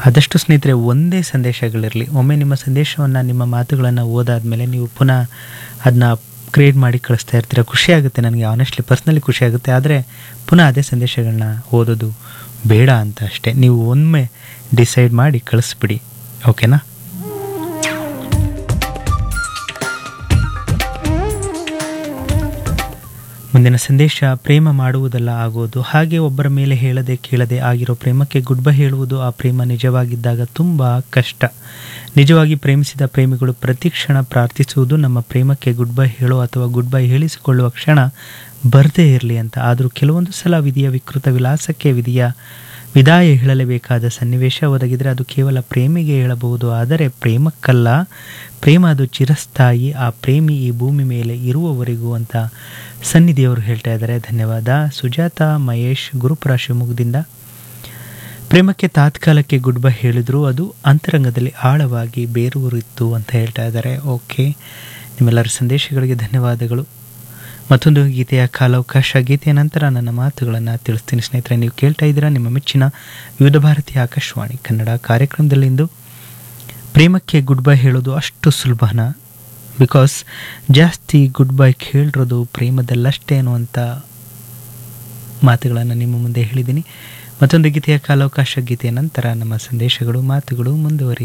ಆದಷ್ಟು ಸ್ನೇಹಿತರೆ ಒಂದೇ ಸಂದೇಶಗಳಿರಲಿ ಒಮ್ಮೆ ನಿಮ್ಮ ಸಂದೇಶವನ್ನು ನಿಮ್ಮ ಮಾತುಗಳನ್ನು ಓದಾದ್ಮೇಲೆ ನೀವು ಪುನಃ ಅದನ್ನ ಕ್ರಿಯೇಟ್ ಮಾಡಿ ಕಳಿಸ್ತಾ ಇರ್ತೀರ ಖುಷಿ ಆಗುತ್ತೆ ನನಗೆ ಆನೆಸ್ಟ್ಲಿ ಪರ್ಸ್ನಲಿ ಖುಷಿ ಆಗುತ್ತೆ ಆದರೆ ಪುನಃ ಅದೇ ಸಂದೇಶಗಳನ್ನ ಓದೋದು ಬೇಡ ಅಂತ ಅಷ್ಟೇ ನೀವು ಒಮ್ಮೆ ಡಿಸೈಡ್ ಮಾಡಿ ಕಳಿಸ್ಬಿಡಿ ಓಕೆನಾ ಮುಂದಿನ ಸಂದೇಶ ಪ್ರೇಮ ಮಾಡುವುದಲ್ಲ ಆಗೋದು ಹಾಗೆ ಒಬ್ಬರ ಮೇಲೆ ಹೇಳದೆ ಕೇಳದೆ ಆಗಿರೋ ಪ್ರೇಮಕ್ಕೆ ಗುಡ್ ಬೈ ಹೇಳುವುದು ಆ ಪ್ರೇಮ ನಿಜವಾಗಿದ್ದಾಗ ತುಂಬ ಕಷ್ಟ ನಿಜವಾಗಿ ಪ್ರೇಮಿಸಿದ ಪ್ರೇಮಿಗಳು ಪ್ರತಿ ಕ್ಷಣ ಪ್ರಾರ್ಥಿಸುವುದು ನಮ್ಮ ಪ್ರೇಮಕ್ಕೆ ಗುಡ್ ಬೈ ಹೇಳೋ ಅಥವಾ ಗುಡ್ ಬೈ ಹೇಳಿಸಿಕೊಳ್ಳುವ ಕ್ಷಣ ಬರದೇ ಇರಲಿ ಅಂತ ಆದರೂ ಕೆಲವೊಂದು ಸಲ ವಿಧಿಯ ವಿಕೃತ ವಿಲಾಸಕ್ಕೆ ವಿಧಿಯ ವಿದಾಯ ಹೇಳಲೇಬೇಕಾದ ಸನ್ನಿವೇಶ ಒದಗಿದರೆ ಅದು ಕೇವಲ ಪ್ರೇಮಿಗೆ ಹೇಳಬಹುದು ಆದರೆ ಪ್ರೇಮಕ್ಕಲ್ಲ ಪ್ರೇಮ ಅದು ಚಿರಸ್ಥಾಯಿ ಆ ಪ್ರೇಮಿ ಈ ಭೂಮಿ ಮೇಲೆ ಇರುವವರೆಗೂ ಅಂತ ಸನ್ನಿಧಿಯವರು ಹೇಳ್ತಾ ಇದ್ದಾರೆ ಧನ್ಯವಾದ ಸುಜಾತ ಮಹೇಶ್ ಗುರುಪುರ ಶಿವಮೊಗ್ಗದಿಂದ ಪ್ರೇಮಕ್ಕೆ ತಾತ್ಕಾಲಕ್ಕೆ ಗುಡ್ ಬೈ ಹೇಳಿದ್ರು ಅದು ಅಂತರಂಗದಲ್ಲಿ ಆಳವಾಗಿ ಬೇರೂರಿತ್ತು ಅಂತ ಹೇಳ್ತಾ ಇದ್ದಾರೆ ಓಕೆ ನಿಮ್ಮೆಲ್ಲರ ಸಂದೇಶಗಳಿಗೆ ಧನ್ಯವಾದಗಳು ಮತ್ತೊಂದು ಗೀತೆಯ ಕಾಲಾವಕಾಶ ಗೀತೆಯ ನಂತರ ನನ್ನ ಮಾತುಗಳನ್ನು ತಿಳಿಸ್ತೀನಿ ಸ್ನೇಹಿತರೆ ನೀವು ಕೇಳ್ತಾ ಇದ್ದೀರಾ ನಿಮ್ಮ ಮೆಚ್ಚಿನ ವಿವಿಧ ಭಾರತೀಯ ಆಕಾಶವಾಣಿ ಕನ್ನಡ ಕಾರ್ಯಕ್ರಮದಲ್ಲಿಂದು ಪ್ರೇಮಕ್ಕೆ ಗುಡ್ ಬೈ ಹೇಳೋದು ಅಷ್ಟು ಸುಲಭನ ಬಿಕಾಸ್ ಜಾಸ್ತಿ ಗುಡ್ ಬೈ ಹೇಳಿರೋದು ಪ್ರೇಮದಲ್ಲಷ್ಟೇ ಅನ್ನುವಂಥ ಮಾತುಗಳನ್ನು ನಿಮ್ಮ ಮುಂದೆ ಹೇಳಿದ್ದೀನಿ ಮತ್ತೊಂದು ಗೀತೆಯ ಕಾಲಾವಕಾಶ ಗೀತೆಯ ನಂತರ ನಮ್ಮ ಸಂದೇಶಗಳು ಮಾತುಗಳು ಮುಂದುವರಿ